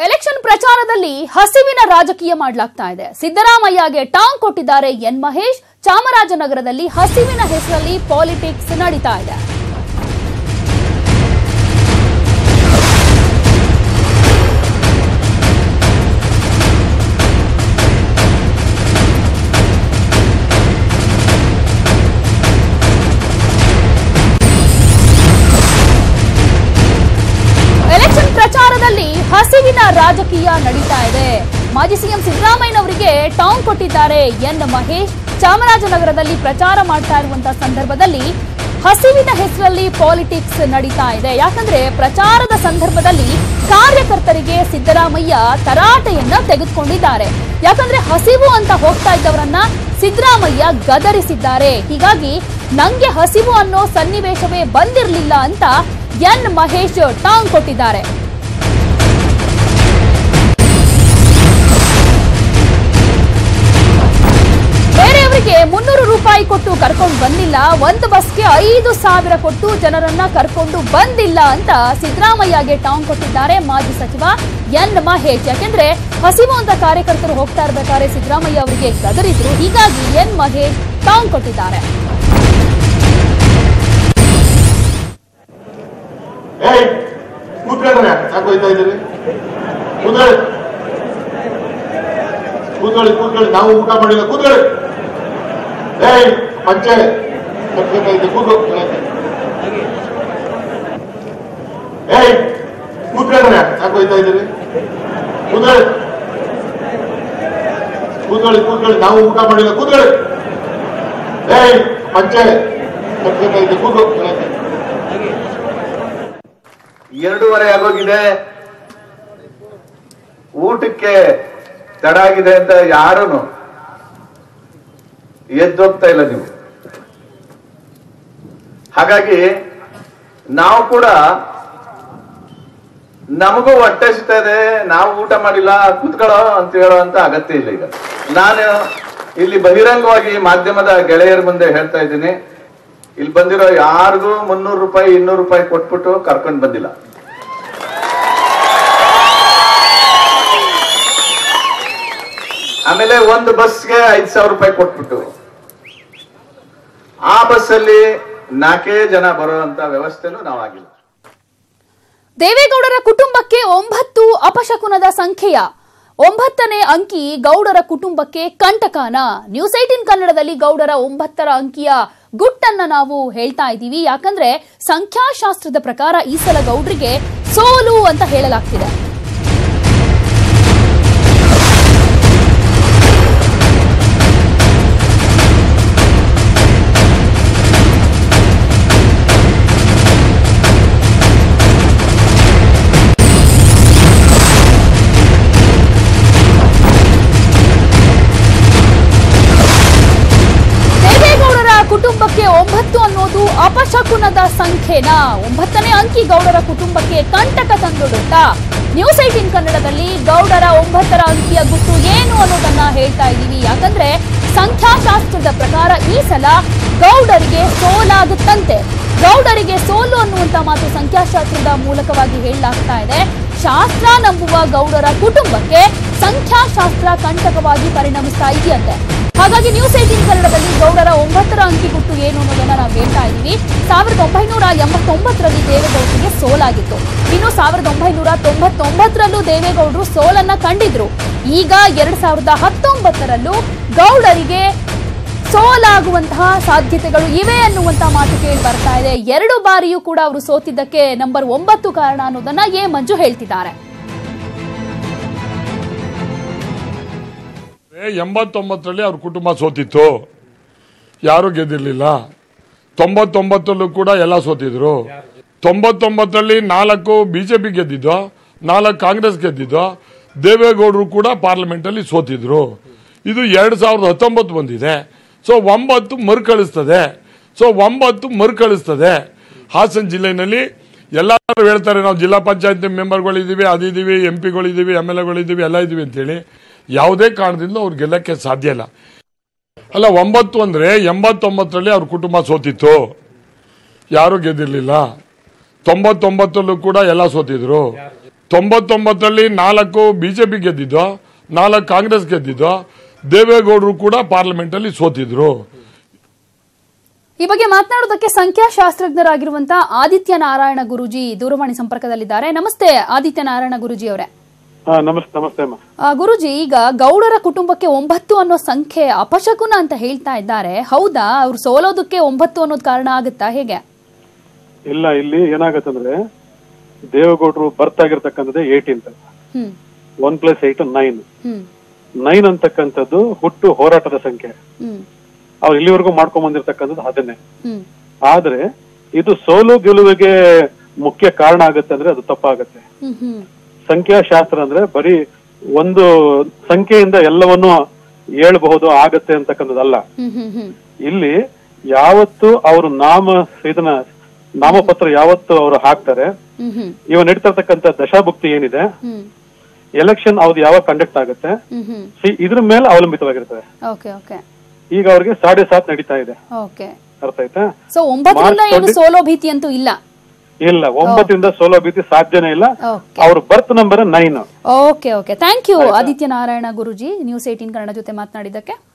election ಪ್ರಚಾರದಲ್ಲಿ ಹಸಿವಿನ ರಾಜಕೀಯ ಮಾಡಲಾಗ್ತಾ ಇದೆ ಸಿದ್ದರಾಮಯ್ಯಗೆ ಟಾಂಗ್ ಕೊಟ್ಟಿದ್ದಾರೆ ಎನ್ ಮಹೇಶ್ ಚಾಮರಾಜನಗರದಲ್ಲಿ ಹಸಿವಿನ ಹೆಸರಲ್ಲಿ ಪಾಲಿಟಿಕ್ಸ್ ನಡೀತಾ ಇದೆ ಎಲೆಕ್ಷನ್ ಪ್ರಚಾರದಲ್ಲಿ ಹಸಿವಿನ ರಾಜಕೀಯ ನಡೀತಾ ಇದೆ ಮಾಜಿ ಸಿಎಂ ಸಿದ್ದರಾಮಯ್ಯನವರಿಗೆ ಟಾಂಗ್ ಕೊಟ್ಟಿದ್ದಾರೆ ಎನ್ ಮಹೇಶ್ ಚಾಮರಾಜನಗರದಲ್ಲಿ ಪ್ರಚಾರ ಮಾಡ್ತಾ ಇರುವಂತಹ ಸಂದರ್ಭದಲ್ಲಿ ಹಸಿವಿನ ಹೆಸರಲ್ಲಿ ಪಾಲಿಟಿಕ್ಸ್ ನಡೀತಾ ಇದೆ ಯಾಕಂದ್ರೆ ಪ್ರಚಾರದ ಸಂದರ್ಭದಲ್ಲಿ ಕಾರ್ಯಕರ್ತರಿಗೆ ಸಿದ್ದರಾಮಯ್ಯ ತರಾಟೆಯನ್ನ ತೆಗೆದುಕೊಂಡಿದ್ದಾರೆ ಯಾಕಂದ್ರೆ ಹಸಿವು ಅಂತ ಹೋಗ್ತಾ ಇದ್ದವರನ್ನ ಸಿದ್ದರಾಮಯ್ಯ ಗದರಿಸಿದ್ದಾರೆ ಹೀಗಾಗಿ ನಂಗೆ ಹಸಿವು ಅನ್ನೋ ಸನ್ನಿವೇಶವೇ ಬಂದಿರಲಿಲ್ಲ ಅಂತ ಎನ್ ಮಹೇಶ್ ಟಾಂಗ್ ಕೊಟ್ಟಿದ್ದಾರೆ ಬೇರೆಯವರಿಗೆ ಮುನ್ನೂರು ರೂಪಾಯಿ ಕೊಟ್ಟು ಕರ್ಕೊಂಡು ಬಂದಿಲ್ಲ ಒಂದು ಬಸ್ಗೆ ಐದು ಸಾವಿರ ಕೊಟ್ಟು ಜನರನ್ನ ಕರ್ಕೊಂಡು ಬಂದಿಲ್ಲ ಅಂತ ಸಿದ್ದರಾಮಯ್ಯಗೆ ಟಾಂಗ್ ಕೊಟ್ಟಿದ್ದಾರೆ ಮಾಜಿ ಸಚಿವ ಎನ್ ಮಹೇಶ್ ಯಾಕೆಂದ್ರೆ ಹಸಿವು ಅಂತ ಕಾರ್ಯಕರ್ತರು ಹೋಗ್ತಾ ಇರ್ಬೇಕಾದ್ರೆ ಸಿದ್ದರಾಮಯ್ಯ ಅವರಿಗೆ ಗದರಿದ್ರು ಹೀಗಾಗಿ ಎನ್ ಮಹೇಶ್ ಟಾಂಗ್ ಕೊಟ್ಟಿದ್ದಾರೆ ಏಯ್ ಕೂತ್ಕೊಂಡ್ರೆ ಯಾಕೆ ಹೋಯ್ತಾ ಇದ್ದೀರಿ ಕೂತ್ಕೊಳ್ಳಿ ಕೂತ್ಕೊಳ್ಳಿ ಕೂತ್ಕೊಳ್ಳಿ ನಾವು ಊಟ ಮಾಡಿಲ್ಲ ಕೂತ್ಕೊಳ್ಳಿ ಏಯ್ ಪಂಚೆ ಕಟ್ಬೇಕಾಯ್ತು ಕೂತು ಏಯ್ ಕೂತ್ಕೊಂಡ್ರೆ ಯಾಕೆ ಹೋಯ್ತಾ ಇದ್ದೀರಿ ಕೂತ್ಕೊಳ್ಳಿ ಕೂತ್ಕೊಳ್ಳಿ ಕೂತ್ಕೊಳ್ಳಿ ನಾವು ಊಟ ಮಾಡಿಲ್ಲ ಕೂತ್ಕೊಳ್ಳಿ ಏಯ್ ಪಂಚೆ ಕಟ್ಬೇಕಾಯ್ತು ಕೂತು ಎರಡೂವರೆ ಆಗೋಗಿದೆ ಊಟಕ್ಕೆ ತಡ ಆಗಿದೆ ಅಂತ ಯಾರನು ಎದ್ದೋಗ್ತಾ ಇಲ್ಲ ನೀವು ಹಾಗಾಗಿ ನಾವು ಕೂಡ ನಮಗೂ ಹೊಟ್ಟೆ ಸಿಗ್ತಾ ಇದೆ ನಾವು ಊಟ ಮಾಡಿಲ್ಲ ಕೂತ್ಕೊಳ್ಳೋ ಅಂತ ಹೇಳೋ ಅಂತ ಅಗತ್ಯ ಇಲ್ಲ ಈಗ ನಾನು ಇಲ್ಲಿ ಬಹಿರಂಗವಾಗಿ ಮಾಧ್ಯಮದ ಗೆಳೆಯರ ಮುಂದೆ ಹೇಳ್ತಾ ಇದ್ದೀನಿ ಇಲ್ಲಿ ಬಂದಿರೋ ಯಾರಿಗೂ ಮುನ್ನೂರು ರೂಪಾಯಿ ಇನ್ನೂರು ರೂಪಾಯಿ ಕೊಟ್ಬಿಟ್ಟು ಕರ್ಕೊಂಡ್ ಬಂದಿಲ್ಲ ಆಮೇಲೆ ಒಂದು ಬಸ್ಗೆ ಐದ್ ಸಾವಿರ ರೂಪಾಯಿ ಕೊಟ್ಬಿಟ್ಟು ಆ ಬಸ್ಸಲ್ಲಿ ನಾಲ್ಕೇ ಜನ ಬರುವಂತ ವ್ಯವಸ್ಥೆನೂ ನಾವಾಗಿಲ್ಲ ದೇವೇಗೌಡರ ಕುಟುಂಬಕ್ಕೆ ಒಂಬತ್ತು ಅಪಶಕುನದ ಸಂಖ್ಯೆಯ ಒಂಬತ್ತನೇ ಅಂಕಿ ಗೌಡರ ಕುಟುಂಬಕ್ಕೆ ಕಂಟಕನ ನ್ಯೂಸ್ ಏಟಿನ್ ಕನ್ನಡದಲ್ಲಿ ಗೌಡರ ಒಂಬತ್ತರ ಅಂಕಿಯ ಗುಟ್ಟನ್ನ ನಾವು ಹೇಳ್ತಾ ಇದ್ದೀವಿ ಯಾಕಂದ್ರೆ ಸಂಖ್ಯಾಶಾಸ್ತ್ರದ ಪ್ರಕಾರ ಈ ಸಲ ಗೌಡ್ರಿಗೆ ಸೋಲು ಅಂತ ಹೇಳಲಾಗ್ತಿದೆ ದೇವೇಗೌಡರ ಕುಟುಂಬಕ್ಕೆ ಒಂಬತ್ತು ಅನ್ನೋದು ಅಪಶಕುನದ ಸಂಖ್ಯೆನಾ ಒಂಬತ್ತನೇ ಅಂಕಿ ಗೌಡರ ಕುಟುಂಬಕ್ಕೆ ಕಂಟಕ ತಂದೊಡುತ್ತ ನ್ಯೂಸ್ ಏಟಿನ್ ಕನ್ನಡದಲ್ಲಿ ಗೌಡರ ಒಂಬತ್ತರ ಅಂಕಿಯ ಗುಟ್ಟು ಏನು ಅನ್ನೋದನ್ನ ಹೇಳ್ತಾ ಇದ್ದೀವಿ ಯಾಕಂದ್ರೆ ಸಂಖ್ಯಾಶಾಸ್ತ್ರದ ಪ್ರಕಾರ ಈ ಸಲ ಗೌಡರಿಗೆ ಸೋಲಾಗುತ್ತಂತೆ ಗೌಡರಿಗೆ ಸೋಲು ಅನ್ನುವಂತ ಮಾತು ಸಂಖ್ಯಾಶಾಸ್ತ್ರದ ಮೂಲಕವಾಗಿ ಹೇಳಲಾಗ್ತಾ ಇದೆ ಶಾಸ್ತ್ರ ನಂಬುವ ಗೌಡರ ಕುಟುಂಬಕ್ಕೆ ಸಂಖ್ಯಾಶಾಸ್ತ್ರ ಕಂಟಕವಾಗಿ ಪರಿಣಮಿಸ್ತಾ ಇದೆಯಂತೆ ಹಾಗಾಗಿ ನ್ಯೂಸ್ ಏಟೀನ್ ಕನ್ನಡದಲ್ಲಿ ಗೌಡರ ಒಂಬತ್ತರ ಅಂಕಿ ಗುಟ್ಟು ಏನು ಅನ್ನೋದನ್ನ ನಾವು ಹೇಳ್ತಾ ಇದ್ದೀವಿ ಸಾವಿರದ ಒಂಬೈನೂರ ಎಂಬತ್ತೊಂಬತ್ತರಲ್ಲಿ ದೇವೇಗೌಡರಿಗೆ ಸೋಲಾಗಿತ್ತು ಇನ್ನು ಸಾವಿರದ ಒಂಬೈನೂರ ತೊಂಬತ್ತೊಂಬತ್ತರಲ್ಲೂ ದೇವೇಗೌಡರು ಸೋಲನ್ನ ಕಂಡಿದ್ರು ಈಗ ಎರಡ್ ಸಾವಿರದ ಹತ್ತೊಂಬತ್ತರಲ್ಲೂ ಗೌಡರಿಗೆ ಸೋಲಾಗುವಂತಹ ಸಾಧ್ಯತೆಗಳು ಇವೆ ಅನ್ನುವಂತಹ ಮಾತು ಕೇಳಿ ಬರ್ತಾ ಇದೆ ಎರಡು ಬಾರಿಯೂ ಕೂಡ ಅವರು ಸೋತಿದ್ದಕ್ಕೆ ನಂಬರ್ ಒಂಬತ್ತು ಕಾರಣ ಅನ್ನೋದನ್ನ ಎ ಮಂಜು ಹೇಳ್ತಿದ್ದಾರೆ ಎಂಬತ್ತೊಂಬತ್ತರಲ್ಲಿ ಅವ್ರ ಕುಟುಂಬ ಸೋತಿತ್ತು ಯಾರು ಗೆದ್ದಿರ್ಲಿಲ್ಲ ತೊಂಬತ್ತೊಂಬತ್ತರಲ್ಲೂ ಕೂಡ ಎಲ್ಲ ಸೋತಿದ್ರು ತೊಂಬತ್ತೊಂಬತ್ತರಲ್ಲಿ ನಾಲ್ಕು ಬಿಜೆಪಿ ಗೆದ್ದಿದ್ದು ನಾಲ್ಕು ಕಾಂಗ್ರೆಸ್ ಗೆದ್ದಿದ್ದು ದೇವೇಗೌಡರು ಕೂಡ ಪಾರ್ಲಿಮೆಂಟ್ ಅಲ್ಲಿ ಸೋತಿದ್ರು ಇದು ಎರಡ್ ಸಾವಿರದ ಹತ್ತೊಂಬತ್ತು ಬಂದಿದೆ ಸೊ ಒಂಬತ್ತು ಮರುಕಳಿಸ್ತದೆ ಸೊ ಒಂಬತ್ತು ಮರುಕಳಿಸ್ತದೆ ಹಾಸನ ಜಿಲ್ಲೆನಲ್ಲಿ ಎಲ್ಲರೂ ಹೇಳ್ತಾರೆ ನಾವು ಜಿಲ್ಲಾ ಪಂಚಾಯತ್ ಮೆಂಬರ್ಗಳಿದ್ದೀವಿ ಅದಿದ್ದೀವಿ ಎಂ ಪಿಗಳಿದ್ದೀವಿ ಎಮ್ ಎಲ್ ಎಗಳಿದ್ದೀವಿ ಎಲ್ಲ ಇದ್ದೀವಿ ಅಂತೇಳಿ ಯಾವುದೇ ಕಾರಣದಿಂದ ಅವ್ರು ಗೆಲ್ಲಕ್ಕೆ ಸಾಧ್ಯ ಇಲ್ಲ ಅಲ್ಲ ಒಂಬತ್ತು ಅಂದ್ರೆ ಎಂಬತ್ತೊಂಬತ್ತರಲ್ಲಿ ಅವ್ರ ಕುಟುಂಬ ಸೋತಿತ್ತು ಯಾರು ಗೆದ್ದಿರ್ಲಿಲ್ಲ ತೊಂಬತ್ತೊಂಬತ್ತರಲ್ಲೂ ಕೂಡ ಎಲ್ಲ ಸೋತಿದ್ರು ತೊಂಬತ್ತೊಂಬತ್ತರಲ್ಲಿ ನಾಲ್ಕು ಬಿಜೆಪಿ ಗೆದ್ದಿದ್ದು ನಾಲ್ಕು ಕಾಂಗ್ರೆಸ್ ಗೆದ್ದಿದ್ದು ದೇವೇಗೌಡರು ಕೂಡ ಪಾರ್ಲಿಮೆಂಟ್ ಅಲ್ಲಿ ಸೋತಿದ್ರು ಈ ಬಗ್ಗೆ ಮಾತನಾಡೋದಕ್ಕೆ ಸಂಖ್ಯಾಶಾಸ್ತ್ರಜ್ಞರಾಗಿರುವಂತಹ ಆದಿತ್ಯ ನಾರಾಯಣ ಗುರುಜಿ ದೂರವಾಣಿ ಸಂಪರ್ಕದಲ್ಲಿದ್ದಾರೆ ನಮಸ್ತೆ ಆದಿತ್ಯ ನಾರಾಯಣ ಗುರುಜಿ ಅವರೇ ಹಾ ನಮಸ್ತೆ ನಮಸ್ತೆ ಅಮ್ಮ ಆ, ಗುರುಜಿ ಈಗ ಗೌಡರ ಕುಟುಂಬಕ್ಕೆ ಒಂಬತ್ತು ಅನ್ನೋ ಸಂಖ್ಯೆ ಅಪಶಕುನ ಅಂತ ಹೇಳ್ತಾ ಇದ್ದಾರೆ ಹೌದಾ ಅವ್ರು ಸೋಲೋದಕ್ಕೆ ಒಂಬತ್ತು ಅನ್ನೋದು ಕಾರಣ ಆಗುತ್ತಾ ಹೇಗೆ ಇಲ್ಲ ಇಲ್ಲಿ ಏನಾಗತ್ತಂದ್ರೆ ದೇವೇಗೌಡರು ಬರ್ತ್ ಆಗಿರ್ತಕ್ಕಂಥದ್ದೇ eighteenth hmm one plus eight nine hmm nine ಅಂತಕ್ಕಂಥದ್ದು ಹುಟ್ಟು ಹೋರಾಟದ ಸಂಖ್ಯೆ ಹ್ಮ್ ಅವ್ರು ಇಲ್ಲಿವರೆಗೂ ಮಾಡ್ಕೊಂಡ್ ಬಂದಿರತಕ್ಕಂಥದ್ದು ಅದನ್ನೇ ಹ್ಮ್ ಆದ್ರೆ ಇದು ಸೋಲು ಗೆಲುವಿಗೆ ಮುಖ್ಯ ಕಾರಣ ಆಗುತ್ತೆ ಅಂದ್ರೆ ಅದು ತಪ್ಪಾಗತ್ತೆ ಹ್ಮ್ ಹ್ಮ್ ಸಂಖ್ಯಾಶಾಸ್ತ್ರ ಅಂದ್ರೆ ಬರೀ ಒಂದು ಸಂಖ್ಯೆಯಿಂದ ಎಲ್ಲವನ್ನೂ ಹೇಳ್ಬಹುದು ಆಗತ್ತೆ ಅಂತಕ್ಕಂಥದ್ದಲ್ಲ ಹ್ಮ್ ಹ್ಮ್ ಹ್ಮ್ ಇಲ್ಲಿ ಯಾವತ್ತು ಅವರು ನಾಮ ಇದನ್ನ ನಾಮಪತ್ರ ಯಾವತ್ತು ಅವರು ಹಾಕ್ತಾರೆ ಹ್ಮ್ ಹ್ಮ್ ಇವ ನಡೀತಿರ್ತಕ್ಕಂಥ ದಶಾಭುಕ್ತಿ ಏನಿದೆ ಹ್ಮ್ ಎಲೆಕ್ಷನ್ ಅವ್ದು ಯಾವಾಗ ಕಂಡಕ್ಟ್ ಆಗುತ್ತೆ ಹ್ಮ್ ಹ್ಮ್ ಸಿ- ಇದ್ರ ಮೇಲೆ ಅವಲಂಬಿತವಾಗಿರ್ತದೆ ಓಕೆ ಓಕೆ ಈಗ ಅವ್ರಿಗೆ ಸಾಡೆ ಸಾತ್ ನಡೀತಾ ಇದೆ ಓಕೆ ಅರ್ಥ ಆಯ್ತಾ ಸೊ ಒಂಬತ್ತರಿಂದ ಮಾರ್ಚ್ ಏನು ಟ್ವೆಂಟಿ- ಸೋಲೋ ಭೀತಿ ಅಂತೂ ಇಲ್ಲ ಇಲ್ಲ ಒಂಬತ್ತರಿಂದ ಸೋಲೋ ಭೀತಿ ಸಾಧ್ಯನೇ ಇಲ್ಲ ಓಕೆ ಅವ್ರ birth number nine okay okay thank you Aditya Narayana Guruji news eighteen Kannada ಜೊತೆ ಮಾತನಾಡಿದ್ದಕ್ಕೆ